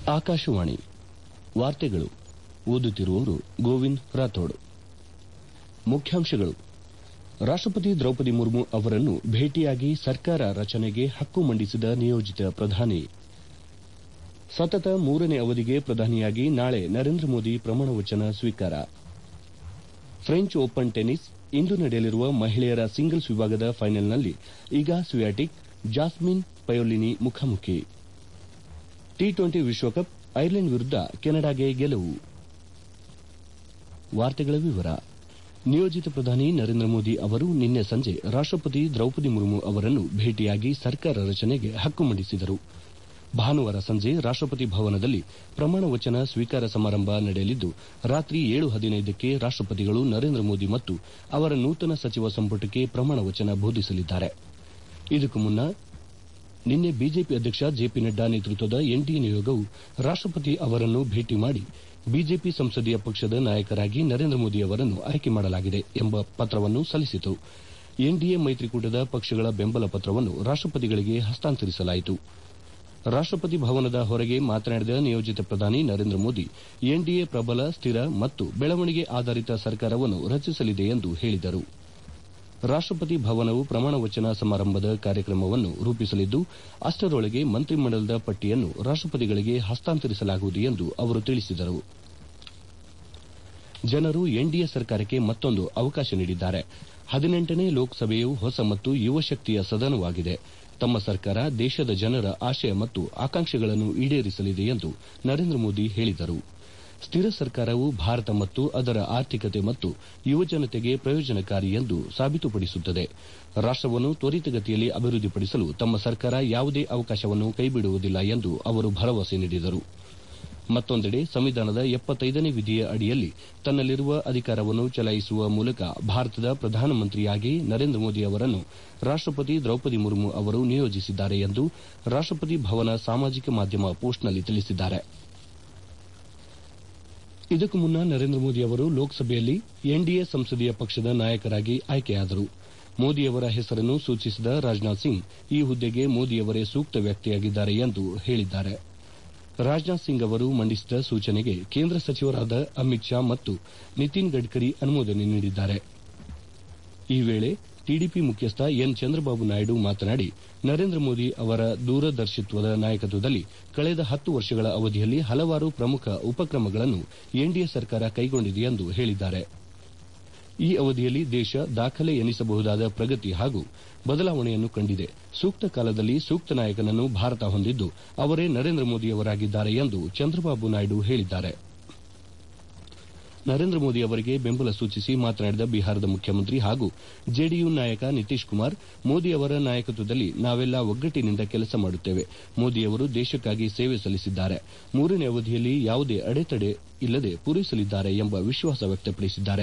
ಆಕಾಶವಾಣಿ ವಾರ್ತೆಗಳು ಓದುತ್ತಿರುವವರು ಗೋವಿಂದ್ ರಾಥೋಡ್ ಮುಖ್ಯಾಂಶಗಳು ರಾಷ್ಟಪತಿ ದ್ರೌಪದಿ ಮುರ್ಮು ಅವರನ್ನು ಭೇಟಿಯಾಗಿ ಸರ್ಕಾರ ರಚನೆಗೆ ಹಕ್ಕು ಮಂಡಿಸಿದ ನಿಯೋಜಿತ ಪ್ರಧಾನಿ ಸತತ ಮೂರನೇ ಅವಧಿಗೆ ಪ್ರಧಾನಿಯಾಗಿ ನಾಳೆ ನರೇಂದ್ರ ಮೋದಿ ಪ್ರಮಾಣವಚನ ಸ್ವೀಕಾರ ಫ್ರೆಂಚ್ ಓಪನ್ ಟೆನಿಸ್ ಇಂದು ನಡೆಯಲಿರುವ ಮಹಿಳೆಯರ ಸಿಂಗಲ್ಸ್ ವಿಭಾಗದ ಫೈನಲ್ನಲ್ಲಿ ಈಗ ಸ್ವಿಯಾಟಿಕ್ ಜಾಸ್ಮಿನ್ ಪಯೋಲಿನಿ ಮುಖಾಮುಖಿ ಟಿ ಟ್ವೆಂಟಿ ವಿಶ್ವಕಪ್ ಐರ್ಲೆಂಡ್ ವಿರುದ್ಧ ಕೆನಡಾಗೆ ಗೆಲುವು ನಿಯೋಜಿತ ಪ್ರಧಾನಿ ನರೇಂದ್ರ ಮೋದಿ ಅವರು ನಿನ್ನೆ ಸಂಜೆ ರಾಷ್ಟಪತಿ ದ್ರೌಪದಿ ಮುರ್ಮು ಅವರನ್ನು ಭೇಟಿಯಾಗಿ ಸರ್ಕಾರ ರಚನೆಗೆ ಹಕ್ಕು ಮಂಡಿಸಿದರು ಭಾನುವಾರ ಸಂಜೆ ರಾಷ್ಟಪತಿ ಭವನದಲ್ಲಿ ಪ್ರಮಾಣ ವಚನ ಸ್ವೀಕಾರ ಸಮಾರಂಭ ನಡೆಯಲಿದ್ದು ರಾತ್ರಿ ಏಳು ಹದಿನೈದಕ್ಕೆ ರಾಷ್ಟಪತಿಗಳು ನರೇಂದ್ರ ಮೋದಿ ಮತ್ತು ಅವರ ನೂತನ ಸಚಿವ ಸಂಪುಟಕ್ಕೆ ಪ್ರಮಾಣ ವಚನ ಬೋಧಿಸಲಿದ್ದಾರೆ ಇದಕ್ಕೂ ಮುನ್ನ ನಿನ್ನೆ ಬಿಜೆಪಿ ಅಧ್ಯಕ್ಷ ಜೆಪಿ ನಡ್ಡಾ ನೇತೃತ್ವದ ಎನ್ಡಿಎ ನಿಯೋಗವು ರಾಷ್ಟಪತಿ ಅವರನ್ನು ಭೇಟಿ ಮಾಡಿ ಬಿಜೆಪಿ ಸಂಸದೀಯ ಪಕ್ಷದ ನಾಯಕರಾಗಿ ನರೇಂದ್ರ ಮೋದಿ ಅವರನ್ನು ಆಯ್ಕೆ ಮಾಡಲಾಗಿದೆ ಎಂಬ ಪತ್ರವನ್ನು ಸಲ್ಲಿಸಿತು ಎನ್ಡಿಎ ಮೈತ್ರಿಕೂಟದ ಪಕ್ಷಗಳ ಬೆಂಬಲ ಪತ್ರವನ್ನು ರಾಷ್ಟಪತಿಗಳಿಗೆ ಹಸ್ತಾಂತರಿಸಲಾಯಿತು ರಾಷ್ಟಪತಿ ಭವನದ ಹೊರಗೆ ಮಾತನಾಡಿದ ನಿಯೋಜಿತ ಪ್ರಧಾನಿ ನರೇಂದ್ರ ಮೋದಿ ಎನ್ಡಿಎ ಪ್ರಬಲ ಸ್ಥಿರ ಮತ್ತು ಬೆಳವಣಿಗೆ ಆಧಾರಿತ ಸರ್ಕಾರವನ್ನು ರಚಿಸಲಿದೆ ಎಂದು ಹೇಳಿದರು ರಾಷ್ಟಪತಿ ಭವನವು ಪ್ರಮಾಣ ವಚನ ಸಮಾರಂಭದ ಕಾರ್ಯಕ್ರಮವನ್ನು ರೂಪಿಸಲಿದ್ದು ಅಷ್ಟರೊಳಗೆ ಮಂತ್ರಿಮಂಡಲದ ಪಟ್ಟಿಯನ್ನು ರಾಷ್ಟಪತಿಗಳಿಗೆ ಹಸ್ತಾಂತರಿಸಲಾಗುವುದು ಎಂದು ಅವರು ತಿಳಿಸಿದರು ಜನರು ಎನ್ಡಿಎ ಸರ್ಕಾರಕ್ಕೆ ಮತ್ತೊಂದು ಅವಕಾಶ ನೀಡಿದ್ದಾರೆ ಹದಿನೆಂಟನೇ ಲೋಕಸಭೆಯು ಹೊಸ ಮತ್ತು ಯುವ ಶಕ್ತಿಯ ಸದನವಾಗಿದೆ ತಮ್ಮ ಸರ್ಕಾರ ದೇಶದ ಜನರ ಆಶಯ ಮತ್ತು ಆಕಾಂಕ್ಷೆಗಳನ್ನು ಈಡೇರಿಸಲಿದೆ ಎಂದು ನರೇಂದ್ರ ಮೋದಿ ಹೇಳಿದರು ಸ್ಥಿರ ಸರ್ಕಾರವು ಭಾರತ ಮತ್ತು ಅದರ ಆರ್ಥಿಕತೆ ಮತ್ತು ಯುವಜನತೆಗೆ ಪ್ರಯೋಜನಕಾರಿ ಎಂದು ಸಾಬೀತುಪಡಿಸುತ್ತದೆ ರಾಷ್ಟವನ್ನು ತ್ವರಿತಗತಿಯಲ್ಲಿ ಅಭಿವೃದ್ಧಿಪಡಿಸಲು ತಮ್ಮ ಸರ್ಕಾರ ಯಾವುದೇ ಅವಕಾಶವನ್ನು ಕೈಬಿಡುವುದಿಲ್ಲ ಎಂದು ಅವರು ಭರವಸೆ ನೀಡಿದರು ಮತ್ತೊಂದೆಡೆ ಸಂವಿಧಾನದ ಎಪ್ಪತ್ತೈದನೇ ವಿಧಿಯ ಅಡಿಯಲ್ಲಿ ತನ್ನಲ್ಲಿರುವ ಅಧಿಕಾರವನ್ನು ಚಲಾಯಿಸುವ ಮೂಲಕ ಭಾರತದ ಪ್ರಧಾನಮಂತ್ರಿಯಾಗಿ ನರೇಂದ್ರ ಮೋದಿ ಅವರನ್ನು ರಾಷ್ಟಪತಿ ದ್ರೌಪದಿ ಮುರ್ಮು ಅವರು ನಿಯೋಜಿಸಿದ್ದಾರೆ ಎಂದು ರಾಷ್ಟಪತಿ ಭವನ ಸಾಮಾಜಿಕ ಮಾಧ್ಯಮ ಪೋಸ್ಟ್ನಲ್ಲಿ ತಿಳಿಸಿದ್ದಾರೆ ಇದಕ್ಕೂ ಮುನ್ನ ನರೇಂದ್ರ ಮೋದಿ ಅವರು ಲೋಕಸಭೆಯಲ್ಲಿ ಎನ್ಡಿಎ ಸಂಸದೀಯ ಪಕ್ಷದ ನಾಯಕರಾಗಿ ಆಯ್ಕೆಯಾದರು ಮೋದಿಯವರ ಹೆಸರನ್ನು ಸೂಚಿಸಿದ ರಾಜನಾಥ್ ಸಿಂಗ್ ಈ ಹುದ್ದೆಗೆ ಮೋದಿಯವರೇ ಸೂಕ್ತ ವ್ಯಕ್ತಿಯಾಗಿದ್ದಾರೆ ಎಂದು ಹೇಳಿದ್ದಾರೆ ರಾಜನಾಥ್ ಸಿಂಗ್ ಅವರು ಮಂಡಿಸಿದ ಸೂಚನೆಗೆ ಕೇಂದ್ರ ಸಚಿವರಾದ ಅಮಿತ್ ಶಾ ಮತ್ತು ನಿತಿನ್ ಗಡ್ಕರಿ ಅನುಮೋದನೆ ನೀಡಿದ್ದಾರೆ ಈ ವೇಳೆ ಟಿಡಿಪಿ ಮುಖ್ಯಸ್ಥ ಎನ್ ಚಂದ್ರಬಾಬು ನಾಯ್ಡು ಮಾತನಾಡಿ ನರೇಂದ್ರ ಮೋದಿ ಅವರ ದೂರದರ್ಶಿತ್ವದ ನಾಯಕತ್ವದಲ್ಲಿ ಕಳೆದ ಹತ್ತು ವರ್ಷಗಳ ಅವಧಿಯಲ್ಲಿ ಹಲವಾರು ಪ್ರಮುಖ ಉಪಕ್ರಮಗಳನ್ನು ಎನ್ಡಿಎ ಸರ್ಕಾರ ಕೈಗೊಂಡಿದೆ ಎಂದು ಹೇಳಿದ್ದಾರೆ ಈ ಅವಧಿಯಲ್ಲಿ ದೇಶ ದಾಖಲೆ ಎನಿಸಬಹುದಾದ ಪ್ರಗತಿ ಹಾಗೂ ಬದಲಾವಣೆಯನ್ನು ಕಂಡಿದೆ ಸೂಕ್ತ ಕಾಲದಲ್ಲಿ ಸೂಕ್ತ ನಾಯಕನನ್ನು ಭಾರತ ಹೊಂದಿದ್ದು ಅವರೇ ನರೇಂದ್ರ ಮೋದಿಯವರಾಗಿದ್ದಾರೆ ಎಂದು ಚಂದ್ರಬಾಬು ನಾಯ್ಡು ಹೇಳಿದ್ದಾರೆ ನರೇಂದ್ರ ಮೋದಿ ಅವರಿಗೆ ಬೆಂಬಲ ಸೂಚಿಸಿ ಮಾತನಾಡಿದ ಬಿಹಾರದ ಮುಖ್ಯಮಂತ್ರಿ ಹಾಗೂ ಜೆಡಿಯು ನಾಯಕ ನಿತೀಶ್ ಕುಮಾರ್ ಮೋದಿ ಅವರ ನಾಯಕತ್ವದಲ್ಲಿ ನಾವೆಲ್ಲ ಒಗ್ಗಟ್ಟಿನಿಂದ ಕೆಲಸ ಮಾಡುತ್ತೇವೆ ಮೋದಿಯವರು ದೇಶಕ್ಕಾಗಿ ಸೇವೆ ಸಲ್ಲಿಸಿದ್ದಾರೆ ಮೂರನೇ ಅವಧಿಯಲ್ಲಿ ಯಾವುದೇ ಅಡೆತಡೆ ಇಲ್ಲದೆ ಪೂರೈಸಲಿದ್ದಾರೆ ಎಂಬ ವಿಶ್ವಾಸ ವ್ಯಕ್ತಪಡಿಸಿದ್ದಾರೆ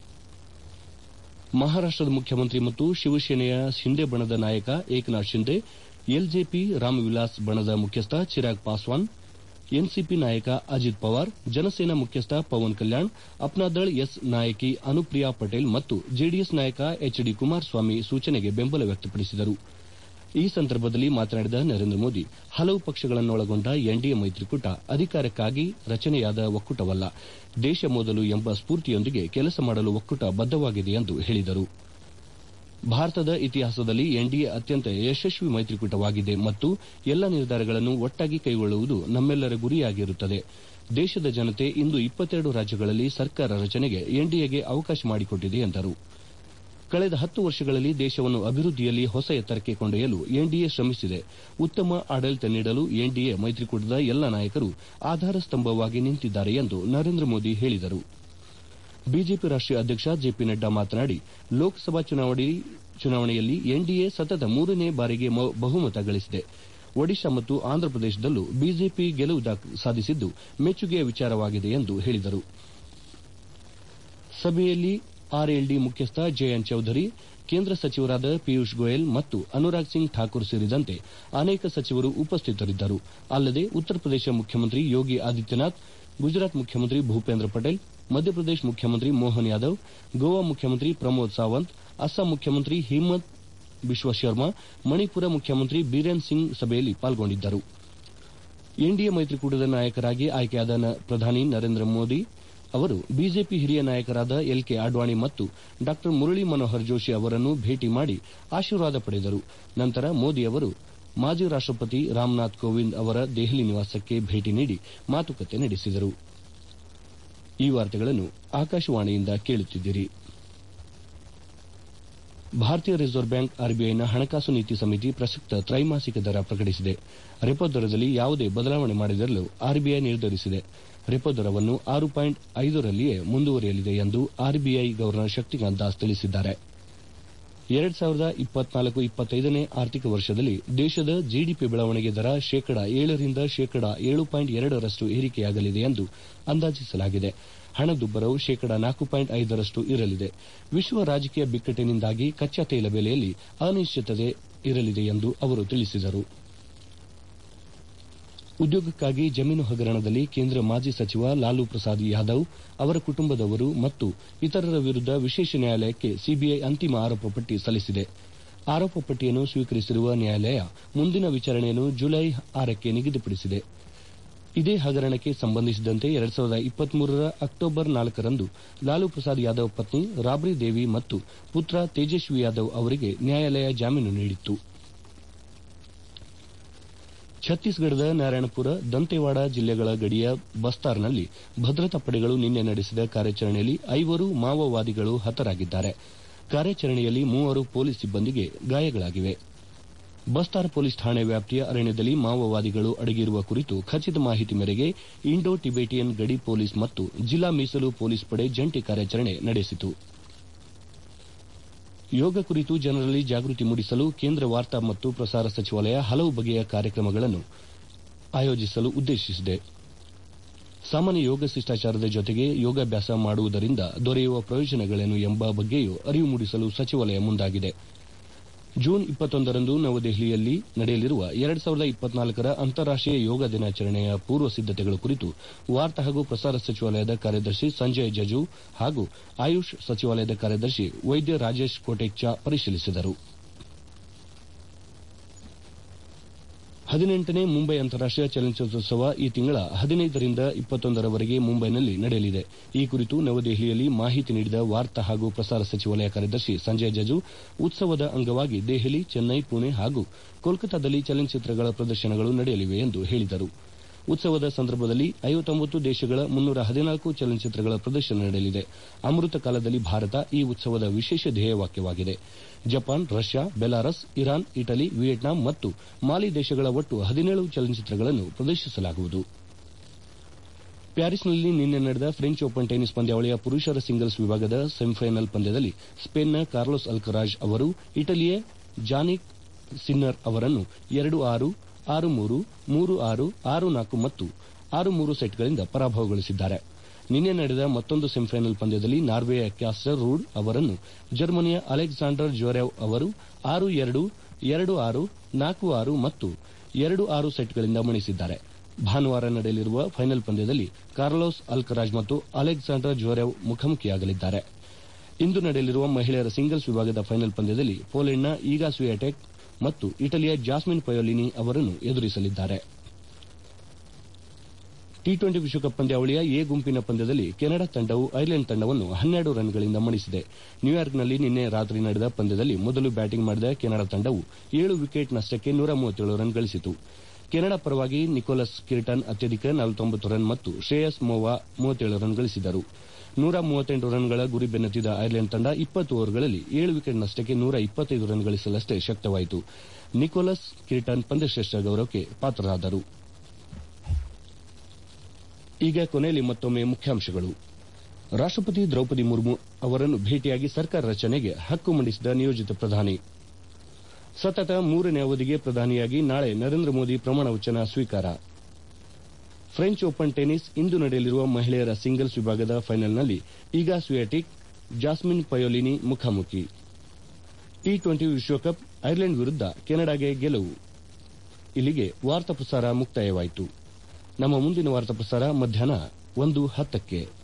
ಮಹಾರಾಷ್ಟದ ಮುಖ್ಯಮಂತ್ರಿ ಮತ್ತು ಶಿವಸೇನೆಯ ಶಿಂದೆ ಬಣದ ನಾಯಕ ಏಕನಾಥ್ ಶಿಂದೆ ಎಲ್ಜೆಪಿ ರಾಮವಿಲಾಸ್ ಬಣದ ಮುಖ್ಯಸ್ಥ ಚಿರಾಗ್ ಪಾಸ್ವಾನ್ ಎನ್ಸಿಪಿ ನಾಯಕ ಅಜಿತ್ ಪವಾರ್ ಜನಸೇನಾ ಮುಖ್ಯಸ್ಥ ಪವನ್ ಕಲ್ಯಾಣ್ ಅಪ್ನಾದಳ್ ಎಸ್ ನಾಯಕಿ ಅನುಪ್ರಿಯಾ ಪಟೇಲ್ ಮತ್ತು ಜೆಡಿಎಸ್ ನಾಯಕ ಎಚ್ ಡಿ ಕುಮಾರಸ್ವಾಮಿ ಸೂಚನೆಗೆ ಬೆಂಬಲ ವ್ಯಕ್ತಪಡಿಸಿದರು ಈ ಸಂದರ್ಭದಲ್ಲಿ ಮಾತನಾಡಿದ ನರೇಂದ್ರ ಮೋದಿ ಹಲವು ಪಕ್ಷಗಳನ್ನೊಳಗೊಂಡ ಎನ್ಡಿಎ ಮೈತ್ರಿಕೂಟ ಅಧಿಕಾರಕ್ಕಾಗಿ ರಚನೆಯಾದ ಒಕ್ಕೂಟವಲ್ಲ ದೇಶ ಮೊದಲು ಎಂಬ ಸ್ಫೂರ್ತಿಯೊಂದಿಗೆ ಕೆಲಸ ಮಾಡಲು ಒಕ್ಕೂಟ ಬದ್ದವಾಗಿದೆ ಎಂದು ಹೇಳಿದರು ಭಾರತದ ಇತಿಹಾಸದಲ್ಲಿ ಎನ್ಡಿಎ ಅತ್ಯಂತ ಯಶಸ್ವಿ ಮೈತ್ರಿಕೂಟವಾಗಿದೆ ಮತ್ತು ಎಲ್ಲ ನಿರ್ಧಾರಗಳನ್ನು ಒಟ್ಟಾಗಿ ಕೈಗೊಳ್ಳುವುದು ನಮ್ಮೆಲ್ಲರ ಗುರಿಯಾಗಿರುತ್ತದೆ ದೇಶದ ಜನತೆ ಇಂದು ಇಪ್ಪತ್ತೆರಡು ರಾಜ್ಯಗಳಲ್ಲಿ ಸರ್ಕಾರ ರಚನೆಗೆ ಎನ್ಡಿಎಗೆ ಅವಕಾಶ ಮಾಡಿಕೊಟ್ಟಿದೆ ಎಂದರು ಕಳೆದ ಹತ್ತು ವರ್ಷಗಳಲ್ಲಿ ದೇಶವನ್ನು ಅಭಿವೃದ್ಧಿಯಲ್ಲಿ ಹೊಸ ಎತ್ತರಕ್ಕೆ ಕೊಂಡೊಯ್ಯಲು ಎನ್ಡಿಎ ಶ್ರಮಿಸಿದೆ ಉತ್ತಮ ಆಡಳಿತ ನೀಡಲು ಎನ್ಡಿಎ ಮೈತ್ರಿಕೂಟದ ಎಲ್ಲ ನಾಯಕರು ಆಧಾರ ಸ್ತಂಭವಾಗಿ ನಿಂತಿದ್ದಾರೆ ಎಂದು ನರೇಂದ್ರ ಮೋದಿ ಹೇಳಿದರು ಬಿಜೆಪಿ ರಾಷ್ಟೀಯ ಅಧ್ಯಕ್ಷ ಜೆಪಿ ನಡ್ಡಾ ಮಾತನಾಡಿ ಲೋಕಸಭಾ ಚುನಾವಣೆಯಲ್ಲಿ ಎನ್ಡಿಎ ಸತತ ಮೂರನೇ ಬಾರಿಗೆ ಬಹುಮತ ಗಳಿಸಿದೆ ಒಡಿಶಾ ಮತ್ತು ಆಂಧ್ರಪ್ರದೇಶದಲ್ಲೂ ಬಿಜೆಪಿ ಗೆಲುವು ಸಾಧಿಸಿದ್ದು ಮೆಚ್ಚುಗೆಯ ವಿಚಾರವಾಗಿದೆ ಎಂದು ಹೇಳಿದರು ಸಭೆಯಲ್ಲಿ ಆರ್ಎಲ್ಡಿ ಮುಖ್ಯಸ್ಥ ಜಯಂತ್ ಚೌಧರಿ ಕೇಂದ್ರ ಸಚಿವರಾದ ಪಿಯೂಷ್ ಗೋಯಲ್ ಮತ್ತು ಅನುರಾಗ್ ಸಿಂಗ್ ಠಾಕೂರ್ ಸೇರಿದಂತೆ ಅನೇಕ ಸಚಿವರು ಉಪಸ್ಥಿತರಿದ್ದರು ಅಲ್ಲದೆ ಉತ್ತರ ಪ್ರದೇಶ ಮುಖ್ಯಮಂತ್ರಿ ಯೋಗಿ ಆದಿತ್ಯನಾಥ್ ಗುಜರಾತ್ ಮುಖ್ಯಮಂತ್ರಿ ಭೂಪೇಂದ್ರ ಪಟೇಲ್ ಮಧ್ಯಪ್ರದೇಶ ಮುಖ್ಯಮಂತ್ರಿ ಮೋಹನ್ ಯಾದವ್ ಗೋವಾ ಮುಖ್ಯಮಂತ್ರಿ ಪ್ರಮೋದ್ ಸಾವಂತ್ ಅಸ್ಸಾಂ ಮುಖ್ಯಮಂತ್ರಿ ಹಿಮಂತ್ ಬಿಶ್ವ ಶರ್ಮಾ ಮಣಿಪುರ ಮುಖ್ಯಮಂತ್ರಿ ಬೀರೇನ್ ಸಿಂಗ್ ಸಭೆಯಲ್ಲಿ ಪಾಲ್ಗೊಂಡಿದ್ದರು ಎನ್ಡಿಎ ಮೈತ್ರಿಕೂಟದ ನಾಯಕರಾಗಿ ಆಯ್ಕೆಯಾದ ಪ್ರಧಾನಿ ನರೇಂದ್ರ ಮೋದಿ ಅವರು ಬಿಜೆಪಿ ಹಿರಿಯ ನಾಯಕರಾದ ಎಲ್ ಕೆ ಅಡ್ವಾಣಿ ಮತ್ತು ಡಾ ಮುರಳಿ ಮನೋಹರ್ ಜೋಶಿ ಅವರನ್ನು ಭೇಟಿ ಮಾಡಿ ಆಶೀರ್ವಾದ ಪಡೆದರು ನಂತರ ಮೋದಿ ಅವರು ಮಾಜಿ ರಾಷ್ಟಪತಿ ರಾಮನಾಥ್ ಕೋವಿಂದ್ ಅವರ ದೆಹಲಿ ನಿವಾಸಕ್ಕೆ ಭೇಟಿ ನೀಡಿ ಮಾತುಕತೆ ನಡೆಸಿದರು ಈ ವಾರ್ತೆಗಳನ್ನು ಆಕಾಶವಾಣಿಯಿಂದ ಕೇಳುತ್ತಿದ್ದೀರಿ ಭಾರತೀಯ ರಿಸರ್ವ್ ಬ್ಯಾಂಕ್ ಆರ್ಬಿಐನ ಹಣಕಾಸು ನೀತಿ ಸಮಿತಿ ಪ್ರಸಕ್ತ ತ್ರೈಮಾಸಿಕ ದರ ಪ್ರಕಟಿಸಿದೆ ರೆಪೋ ದರದಲ್ಲಿ ಯಾವುದೇ ಬದಲಾವಣೆ ಮಾಡದಿರಲು ಆರ್ಬಿಐ ನಿರ್ಧರಿಸಿದೆ ರೆಪೋ ದರವನ್ನು ಆರು ಪಾಯಿಂಟ್ ಐದರಲ್ಲಿಯೇ ಮುಂದುವರಿಯಲಿದೆ ಎಂದು ಆರ್ಬಿಐ ಗವರ್ನರ್ ಶಕ್ತಿಕಾಂತ್ ದಾಸ್ ತಿಳಿಸಿದ್ದಾರೆ ಎರಡ್ ಸಾವಿರದ ಇಪ್ಪತ್ನಾಲ್ಕು ಇಪ್ಪತ್ತೈದನೇ ಆರ್ಥಿಕ ವರ್ಷದಲ್ಲಿ ದೇಶದ ಜಿಡಿಪಿ ಬೆಳವಣಿಗೆ ದರ ಶೇಕಡ ಏಳರಿಂದ ಶೇಕಡ ಏಳು ಪಾಯಿಂಟ್ ಎರಡರಷ್ಟು ಏರಿಕೆಯಾಗಲಿದೆ ಎಂದು ಅಂದಾಜಿಸಲಾಗಿದೆ ಹಣದುಬ್ಬರವು ಶೇಕಡ ನಾಲ್ಕು ಪಾಯಿಂಟ್ ಐದರಷ್ಟು ಇರಲಿದೆ ವಿಶ್ವ ರಾಜಕೀಯ ಬಿಕ್ಕಟ್ಟಿನಿಂದಾಗಿ ಕಚ್ಚಾ ತೈಲ ಬೆಲೆಯಲ್ಲಿ ಅನಿಶ್ಚಿತತೆ ಇರಲಿದೆ ಎಂದು ಅವರು ತಿಳಿಸಿದರು ಉದ್ಯೋಗಕ್ಕಾಗಿ ಜಮೀನು ಹಗರಣದಲ್ಲಿ ಕೇಂದ್ರ ಮಾಜಿ ಸಚಿವ ಲಾಲು ಪ್ರಸಾದ್ ಯಾದವ್ ಅವರ ಕುಟುಂಬದವರು ಮತ್ತು ಇತರರ ವಿರುದ್ದ ವಿಶೇಷ ನ್ಯಾಯಾಲಯಕ್ಕೆ ಸಿಬಿಐ ಅಂತಿಮ ಆರೋಪ ಪಟ್ಟಿ ಸಲ್ಲಿಸಿದೆ ಆರೋಪ ಪಟ್ಟಿಯನ್ನು ಸ್ವೀಕರಿಸಿರುವ ನ್ಯಾಯಾಲಯ ಮುಂದಿನ ವಿಚಾರಣೆಯನ್ನು ಜುಲೈ ಆರಕ್ಕೆ ನಿಗದಿಪಡಿಸಿದೆ ಇದೇ ಹಗರಣಕ್ಕೆ ಸಂಬಂಧಿಸಿದಂತೆ ಎರಡ್ ಸಾವಿರದ ಇಪ್ಪತ್ಮೂರರ ಅಕ್ಟೋಬರ್ ನಾಲ್ಕರಂದು ಲಾಲು ಪ್ರಸಾದ್ ಯಾದವ್ ಪತ್ನಿ ರಾಬ್ರಿ ದೇವಿ ಮತ್ತು ಪುತ್ರ ತೇಜಸ್ವಿ ಯಾದವ್ ಅವರಿಗೆ ನ್ಯಾಯಾಲಯ ಜಾಮೀನು ನೀಡಿತ್ತು ಛತ್ತೀಸ್ಗಢದ ನಾರಾಯಣಪುರ ದಂತೇವಾಡ ಜಿಲ್ಲೆಗಳ ಗಡಿಯ ಬಸ್ತಾರ್ನಲ್ಲಿ ಭದ್ರತಾ ಪಡೆಗಳು ನಿನ್ನೆ ನಡೆಸಿದ ಕಾರ್ಯಾಚರಣೆಯಲ್ಲಿ ಐವರು ಮಾವೋವಾದಿಗಳು ಹತರಾಗಿದ್ದಾರೆ ಕಾರ್ಯಾಚರಣೆಯಲ್ಲಿ ಮೂವರು ಪೊಲೀಸ್ ಸಿಬ್ಬಂದಿಗೆ ಗಾಯಗಳಾಗಿವೆ ಬಸ್ತಾರ್ ಪೊಲೀಸ್ ಠಾಣೆ ವ್ಯಾಪ್ತಿಯ ಅರಣ್ಯದಲ್ಲಿ ಮಾವೋವಾದಿಗಳು ಅಡಗಿರುವ ಕುರಿತು ಖಚಿತ ಮಾಹಿತಿ ಮೇರೆಗೆ ಇಂಡೋ ಟಿಬೇಟಿಯನ್ ಗಡಿ ಪೊಲೀಸ್ ಮತ್ತು ಜಿಲ್ಲಾ ಮೀಸಲು ಪೊಲೀಸ್ ಪಡೆ ಜಂಟಿ ಕಾರ್ಯಾಚರಣೆ ನಡೆಸಿತು ಯೋಗ ಕುರಿತು ಜನರಲ್ಲಿ ಜಾಗೃತಿ ಮೂಡಿಸಲು ಕೇಂದ್ರ ವಾರ್ತಾ ಮತ್ತು ಪ್ರಸಾರ ಸಚಿವಾಲಯ ಹಲವು ಬಗೆಯ ಕಾರ್ಯಕ್ರಮಗಳನ್ನು ಆಯೋಜಿಸಲು ಉದ್ದೇಶಿಸಿದೆ ಸಾಮಾನ್ಯ ಯೋಗ ಶಿಷ್ಟಾಚಾರದ ಜೊತೆಗೆ ಯೋಗಾಭ್ಯಾಸ ಮಾಡುವುದರಿಂದ ದೊರೆಯುವ ಪ್ರಯೋಜನಗಳೇನು ಎಂಬ ಬಗ್ಗೆಯೂ ಅರಿವು ಮೂಡಿಸಲು ಸಚಿವಾಲಯ ಮುಂದಾಗಿದೆ ಜೂನ್ ಇಪ್ಪತ್ತೊಂದರಂದು ನವದೆಹಲಿಯಲ್ಲಿ ನಡೆಯಲಿರುವ ಎರಡ್ ಸಾವಿರದ ಇಪ್ಪತ್ನಾಲ್ಕರ ಅಂತಾರಾಷ್ಟೀಯ ಯೋಗ ದಿನಾಚರಣೆಯ ಪೂರ್ವ ಸಿದ್ದತೆಗಳ ಕುರಿತು ವಾರ್ತಾ ಹಾಗೂ ಪ್ರಸಾರ ಸಚಿವಾಲಯದ ಕಾರ್ಯದರ್ಶಿ ಸಂಜಯ್ ಜಜು ಹಾಗೂ ಆಯುಷ್ ಸಚಿವಾಲಯದ ಕಾರ್ಯದರ್ಶಿ ವೈದ್ಯ ರಾಜೇಶ್ ಕೋಟೆಚ್ಚಾ ಪರಿಶೀಲಿಸಿದರು ಹದಿನೆಂಟನೇ ಮುಂಬೈ ಅಂತಾರಾಷ್ಟೀಯ ಚಲನಚಿತ್ರೋತ್ಸವ ಈ ತಿಂಗಳ ಹದಿನೈದರಿಂದ ಇಪ್ಪತ್ತೊಂದರವರೆಗೆ ಮುಂಬೈನಲ್ಲಿ ನಡೆಯಲಿದೆ ಈ ಕುರಿತು ನವದೆಹಲಿಯಲ್ಲಿ ಮಾಹಿತಿ ನೀಡಿದ ವಾರ್ತಾ ಹಾಗೂ ಪ್ರಸಾರ ಸಚಿವಾಲಯ ಕಾರ್ಯದರ್ಶಿ ಸಂಜಯ್ ಜಜು ಉತ್ಸವದ ಅಂಗವಾಗಿ ದೆಹಲಿ ಚೆನ್ನೈ ಪುಣೆ ಹಾಗೂ ಕೋಲ್ಕತಾದಲ್ಲಿ ಚಲನಚಿತ್ರಗಳ ಪ್ರದರ್ಶನಗಳು ನಡೆಯಲಿವೆ ಎಂದು ಹೇಳಿದರು ಉತ್ಸವದ ಸಂದರ್ಭದಲ್ಲಿ ಐವತ್ತೊಂಬತ್ತು ದೇಶಗಳ ಮುನ್ನೂರ ಹದಿನಾಲ್ಕು ಚಲನಚಿತ್ರಗಳ ಪ್ರದರ್ಶನ ನಡೆಯಲಿದೆ ಅಮೃತ ಕಾಲದಲ್ಲಿ ಭಾರತ ಈ ಉತ್ಸವದ ವಿಶೇಷ ಧ್ಯೇಯವಾಕ್ಯವಾಗಿದೆ Japan Russia Belarus Iran Italy Vietnam ಮತ್ತು ಮಾಲಿ ದೇಶಗಳ ಒಟ್ಟು ಹದಿನೇಳು ಚಲನಚಿತ್ರಗಳನ್ನು ಪ್ರದರ್ಶಿಸಲಾಗುವುದು ಪ್ಯಾರಿಸ್ನಲ್ಲಿ ನಿನ್ನೆ ನಡೆದ ಫ್ರೆಂಚ್ ಓಪನ್ ಟೆನಿಸ್ ಪಂದ್ಯಾವಳಿಯ ಪುರುಷರ ಸಿಂಗಲ್ಸ್ ವಿಭಾಗದ ಸೆಮಿಫೈನಲ್ ಪಂದ್ಯದಲ್ಲಿ ಸ್ಪೇನ್ನ ಕಾರ್ಲೋಸ್ ಅಲ್ಕರಾಜ್ ಅವರು ಇಟಲಿಯ ಜಾನಿಕ್ ಸಿನ್ನರ್ ಅವರನ್ನು ಎರಡು ಆರು ಆರು ಮೂರು ಮೂರು ಆರು ಆರು ನಾಲ್ಕು ಮತ್ತು ಆರು ಮೂರು ಸೆಟ್ಗಳಿಂದ ಪರಾಭವಗೊಳಿಸಿದ್ದಾರೆ ನಿನ್ನೆ ನಡೆದ ಮತ್ತೊಂದು ಸೆಮಿಫೈನಲ್ ಪಂದ್ಯದಲ್ಲಿ ನಾರ್ವೆಯ ಕ್ಯಾಸ್ಟರ್ ರೂಡ್ ಅವರನ್ನು ಜರ್ಮನಿಯ ಅಲೆಕ್ಸಾಂಡರ್ ಜೋರೆವ್ ಅವರು ಆರು ಎರಡು ಎರಡು ಆರು ನಾಲ್ಕು ಆರು ಮತ್ತು ಎರಡು ಆರು ಸೆಟ್ಗಳಿಂದ ಮಣಿಸಿದ್ದಾರೆ ಭಾನುವಾರ ನಡೆಯಲಿರುವ ಫೈನಲ್ ಪಂದ್ಯದಲ್ಲಿ ಕಾರ್ಲೋಸ್ ಅಲ್ಕರಾಜ್ ಮತ್ತು ಅಲೆಕ್ಸಾಂಡರ್ ಜೋರೆವ್ ಮುಖಾಮುಖಿಯಾಗಲಿದ್ದಾರೆ ಇಂದು ನಡೆಯಲಿರುವ ಮಹಿಳೆಯರ ಸಿಂಗಲ್ಸ್ ವಿಭಾಗದ ಫೈನಲ್ ಪಂದ್ಯದಲ್ಲಿ ಪೋಲೆಂಡ್ನ ಈಗಾ ಸ್ವಿಯಾಟೆಕ್ ಮತ್ತು ಇಟಲಿಯ ಜಾಸ್ಮಿನ್ ಪಯೋಲಿನಿ ಅವರನ್ನು ಎದುರಿಸಲಿದ್ದಾರೆ ಟಿ ಟ್ವೆಂಟಿ ವಿಶ್ವಕಪ್ ಪಂದ್ಯಾವಳಿಯ ಎ ಗುಂಪಿನ ಪಂದ್ಯದಲ್ಲಿ ಕೆನಡಾ ತಂಡವು ಐರ್ಲೆಂಡ್ ತಂಡವನ್ನು ಹನ್ನೆರಡು ರನ್ಗಳಿಂದ ಮಣಿಸಿದೆ ನ್ಯೂಯಾರ್ಕ್ನಲ್ಲಿ ನಿನ್ನೆ ರಾತ್ರಿ ನಡೆದ ಪಂದ್ಯದಲ್ಲಿ ಮೊದಲು ಬ್ಯಾಟಿಂಗ್ ಮಾಡಿದ ಕೆನಡಾ ತಂಡವು ಏಳು ವಿಕೆಟ್ ನಷ್ಟಕ್ಕೆ ನೂರ ಮೂವತ್ತೇಳು ರನ್ ಗಳಿಸಿತು ಕೆನಡಾ ಪರವಾಗಿ ನಿಕೋಲಸ್ ಕಿರ್ಟನ್ ಅತ್ಯಧಿಕ ನಲವತ್ತೊಂಬತ್ತು ರನ್ ಮತ್ತು ಶ್ರೇಯಸ್ ಮೋವಾ ಮೂವತ್ತೇಳು ರನ್ ಗಳಿಸಿದರು ನೂರ ಮೂವತ್ತೆಂಟು ರನ್ಗಳ ಗುರಿ ಬೆನ್ನತ್ತಿದ ಐರ್ಲೆಂಡ್ ತಂಡ ಇಪ್ಪತ್ತು ಓವರ್ಗಳಲ್ಲಿ ಏಳು ವಿಕೆಟ್ ನಷ್ಟಕ್ಕೆ ನೂರ ಇಪ್ಪತ್ತೈದು ರನ್ ಗಳಿಸಲಷ್ಟೇ ಶಕ್ತವಾಯಿತು ನಿಕೋಲಸ್ ಕಿರ್ಟನ್ ಪಂದ್ಯಶ್ರೇಷ್ಠ ಗೌರವಕ್ಕೆ ಪಾತ್ರರಾದರು ಈಗ ಕೊನೆಯಲ್ಲಿ ಮತ್ತೊಮ್ಮೆ ಮುಖ್ಯಾಂಶಗಳು ರಾಷ್ಟಪತಿ ದ್ರೌಪದಿ ಮುರ್ಮು ಅವರನ್ನು ಭೇಟಿಯಾಗಿ ಸರ್ಕಾರ ರಚನೆಗೆ ಹಕ್ಕು ಮಂಡಿಸಿದ ನಿಯೋಜಿತ ಪ್ರಧಾನಿ ಸತತ ಮೂರನೇ ಅವಧಿಗೆ ಪ್ರಧಾನಿಯಾಗಿ ನಾಳೆ ನರೇಂದ್ರ ಮೋದಿ ಪ್ರಮಾಣ ವಚನ ಸ್ವೀಕಾರ ಫ್ರೆಂಚ್ ಓಪನ್ ಟೆನಿಸ್ ಇಂದು ನಡೆಯಲಿರುವ ಮಹಿಳೆಯರ ಸಿಂಗಲ್ಸ್ ವಿಭಾಗದ ಫೈನಲ್ನಲ್ಲಿ ಈಗಾ ಸ್ವಿಯಾಟಿಕ್ ಜಾಸ್ಮಿನ್ ಪಯೋಲಿನಿ ಮುಖಾಮುಖಿ ಟಿ ಟ್ವೆಂಟಿ ವಿಶ್ವಕಪ್ ಐರ್ಲೆಂಡ್ ವಿರುದ್ಧ ಕೆನಡಾಗೆ ಗೆಲುವು ಇಲ್ಲಿಗೆ ವಾರ್ತಾ ಪ್ರಸಾರ ಮುಕ್ತಾಯವಾಯಿತು ನಮ್ಮ ಮುಂದಿನ ವಾರ್ತಾ ಪ್ರಸಾರ ಮಧ್ಯಾಹ್ನ ಒಂದು ಹತ್ತಕ್ಕೆ